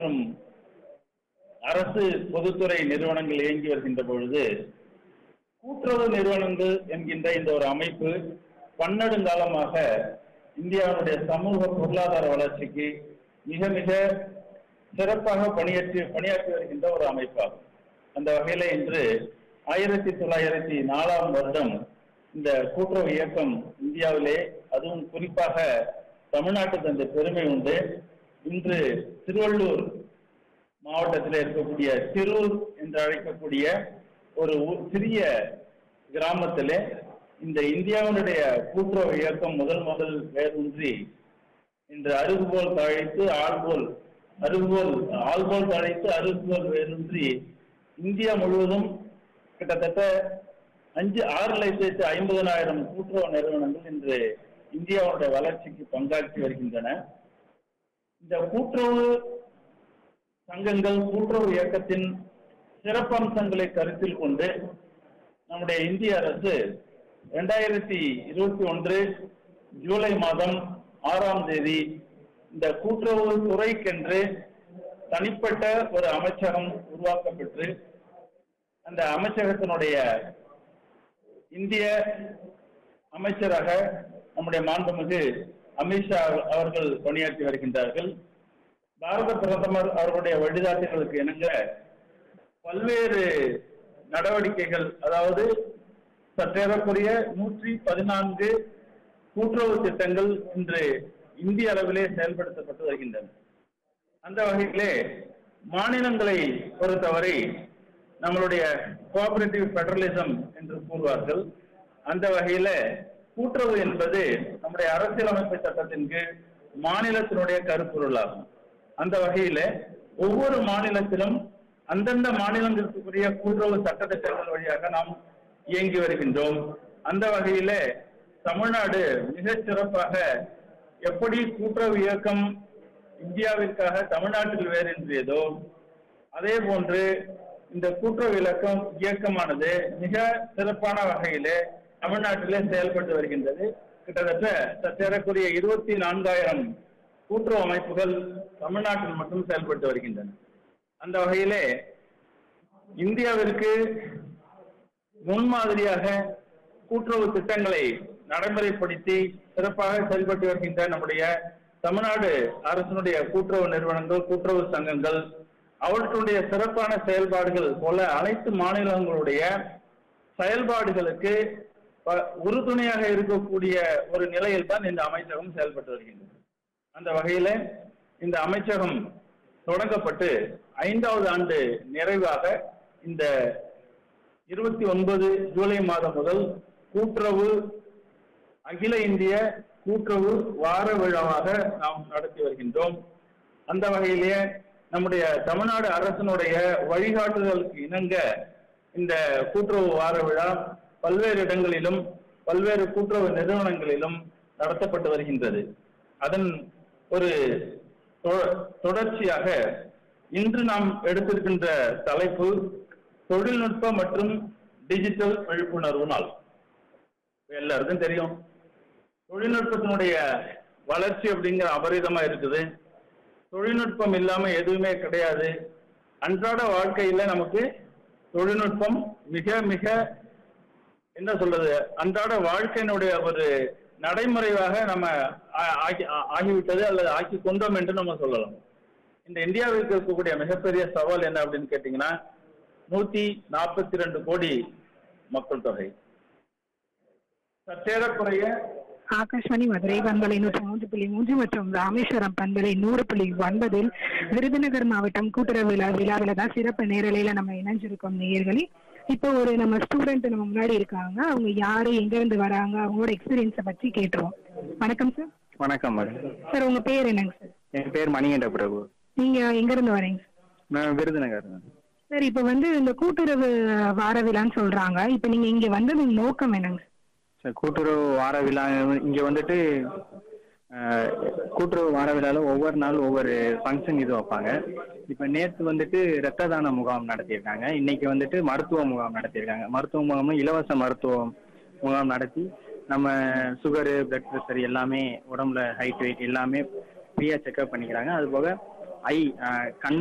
மற்றும் அரசு பொதுத்துறை நிறுவனங்கள் இயங்கி வருகின்ற பொழுது கூட்டுறவு நிறுவனங்கள் என்கின்ற இந்த ஒரு அமைப்பு பன்னெடுங்காலமாக இந்தியாவுடைய சமூக பொருளாதார வளர்ச்சிக்கு மிக மிக சிறப்பாக பணியாற்றி பணியாற்றி வருகின்ற ஒரு அமைப்பாகும் அந்த வகையில இன்று ஆயிரத்தி தொள்ளாயிரத்தி நாலாம் வருடம் இந்த கூட்டுறவு இயக்கம் இந்தியாவிலே அதுவும் குறிப்பாக தமிழ்நாட்டுக்கு அந்த பெருமை உண்டு இன்று திருவள்ளூர் மாவட்டத்தில் இருக்கக்கூடிய திருவூர் என்று அழைக்கக்கூடிய ஒரு ஊ- சிறிய கிராமத்திலே இந்த இந்தியாவினுடைய கூட்டுறவு இயக்கம் முதல் முதல் வேரூன்றி இன்று அருகுபோல் தழைத்து ஆள்போல் அருகுபோல் ஆள்போல் தழைத்து அருகுபோல் வேரூன்றி இந்தியா முழுவதும் கிட்டத்தட்ட அஞ்சு ஆறு லட்சத்து ஐம்பதனாயிரம் கூட்டுறவு நிறுவனங்கள் இன்று இந்தியாவுடைய வளர்ச்சிக்கு பங்காற்றி வருகின்றன இந்த கூட்டுறவு சங்கங்கள் கூட்டுறவு இயக்கத்தின் சிறப்பம்சங்களை கருத்தில் கொண்டு நம்முடைய இந்திய அரசு இரண்டாயிரத்தி இருபத்தி ஒன்று ஜூலை மாதம் ஆறாம் தேதி இந்த கூட்டுறவு துறைக்கென்று தனிப்பட்ட ஒரு அமைச்சகம் உருவாக்கப்பட்டு அந்த அமைச்சகத்தினுடைய இந்திய அமைச்சராக நம்முடைய மாண்புமிகு அமித்ஷா அவர்கள் பணியாற்றி வருகின்றார்கள் பாரத பிரதமர் அவர்களுடைய வழிகாட்டுதலுக்கு இணங்க பல்வேறு நடவடிக்கைகள் அதாவது சற்றேறக்குரிய நூற்றி பதினான்கு கூட்டுறவு திட்டங்கள் இன்று இந்திய அளவிலே செயல்படுத்தப்பட்டு வருகின்றன அந்த வகையிலே மாநிலங்களை பொறுத்தவரை நம்மளுடைய கோஆபரேட்டிவ் ஃபெடரலிசம் என்று கூறுவார்கள் அந்த வகையில கூட்டுறவு என்பது நம்முடைய அரசியலமைப்பு சட்டத்தின் கீழ் மாநிலத்தினுடைய கருப்பொருளாகும் அந்த வகையில ஒவ்வொரு மாநிலத்திலும் அந்தந்த மாநிலங்களுக்குரிய கூட்டுறவு சட்டத்திட்டங்கள் வழியாக நாம் இயங்கி வருகின்றோம் அந்த வகையில தமிழ்நாடு மிகச் சிறப்பாக எப்படி கூட்டுறவு இயக்கம் இந்தியாவிற்காக தமிழ்நாட்டில் வேறின்றியதோ அதே போன்று இந்த கூட்டுறவு இலக்கம் இயக்கமானது மிக சிறப்பான வகையிலே தமிழ்நாட்டிலே செயல்பட்டு வருகின்றது கிட்டத்தட்ட சற்றேறக்குரிய இருபத்தி நான்காயிரம் கூட்டுறவு அமைப்புகள் தமிழ்நாட்டில் மட்டும் செயல்பட்டு வருகின்றன அந்த வகையிலே இந்தியாவிற்கு முன்மாதிரியாக கூட்டுறவு திட்டங்களை நடைமுறைப்படுத்தி சிறப்பாக செயல்பட்டு வருகின்ற நம்முடைய தமிழ்நாடு அரசினுடைய கூட்டுறவு நிறுவனங்கள் கூட்டுறவு சங்கங்கள் அவற்றுடைய சிறப்பான செயல்பாடுகள் போல அனைத்து மாநிலங்களுடைய செயல்பாடுகளுக்கு ப- உறுதுணையாக இருக்கக்கூடிய ஒரு நிலையில் தான் இந்த அமைச்சகம் செயல்பட்டு வருகின்றது அந்த வகையில இந்த அமைச்சகம் தொடங்கப்பட்டு ஐந்தாவது ஆண்டு நிறைவாக இந்த இருபத்தி ஒன்பது ஜூலை மாதம் முதல் கூட்டுறவு அகில இந்திய கூட்டுறவு வார விழாவாக நாம் நடத்தி வருகின்றோம் அந்த வகையிலே நம்முடைய தமிழ்நாடு அரசினுடைய வழிகாட்டுதலுக்கு இணங்க இந்த கூட்டுறவு வார விழா பல்வேறு இடங்களிலும் பல்வேறு கூட்டுறவு நிறுவனங்களிலும் நடத்தப்பட்டு வருகின்றது அதன் ஒரு தொ- தொடர்ச்சியாக இன்று நாம் எடுத்திருக்கின்ற தலைப்பு தொழில்நுட்ப மற்றும் டிஜிட்டல் விழிப்புணர்வு நாள் எல்லாருக்கும் தெரியும் தொழில்நுட்பத்தினுடைய வளர்ச்சி அப்படிங்கிற அபரிதமா இருக்குது தொழில்நுட்பம் இல்லாம எதுவுமே கிடையாது அன்றாட வாழ்க்கையில நமக்கு தொழில்நுட்பம் மிக மிக என்ன சொல்றது அன்றாட வாழ்க்கையினுடைய ஒரு நடைமுறையாக நம்ம ஆ- ஆக்கி ஆ- ஆகிவிட்டது அல்லது ஆக்கி கொண்டோம் என்று நம்ம சொல்லலாம் இந்த இந்தியாவிற்கு இருக்கக்கூடிய மிகப்பெரிய சவால் என்ன அப்படின்னு கேட்டீங்கன்னா நூத்தி நாற்பத்தி ரெண்டு கோடி மக்கள் தொகை சற்றேறக்குறைய ஆகாஷ்வாணி மதுரை பண்பலை நூற்றி மூன்று புள்ளி மூன்று மற்றும் ராமேஸ்வரம் பண்பலை நூறு புள்ளி ஒன்பதில் விருதுநகர் மாவட்டம் கூட்டுறவு விழா விழாவில் தான் சிறப்பு நேரலையில நம்ம இணைஞ்சிருக்கோம் நேயர்களே இப்போ ஒரு நம்ம ஸ்டூடெண்ட் நம்ம முன்னாடி இருக்காங்க அவங்க யாரு எங்க இருந்து வராங்க அவங்களோட எக்ஸ்பீரியன்ஸை பற்றி கேட்டுருவோம் வணக்கம் சார் வணக்கம் மேடம் சார் உங்க பேர் என்னங்க சார் என் பேர் மணிகண்ட பிரபு நீங்க எங்க இருந்து வரீங்க நான் விருதுநகர் சார் இப்போ வந்து இந்த கூட்டுறவு வார விழான்னு சொல்றாங்க இப்போ நீங்க இங்க வந்தது நோக்கம் என்னங்க சார் கூட்டுறவு வார விழா இங்கே வந்துட்டு அஹ், கூட்டுறவு வார விழாவில் ஒவ்வொரு நாள் ஒவ்வொரு ஃபங்க்ஷன் இது வைப்பாங்க இப்போ நேற்று வந்துட்டு இரத்த தான முகாம் நடத்தியிருக்காங்க இன்னைக்கு வந்துட்டு மருத்துவ முகாம் நடத்தியிருக்காங்க மருத்துவ முகாமும் இலவச மருத்துவ முகாம் நடத்தி நம்ம சுகரு பிளட் ப்ரெஷர் எல்லாமே உடம்புல ஹைட் வெயிட் எல்லாமே ஃப்ரீயாக செக்அப் பண்ணிக்கிறாங்க அது போக ஐ கண்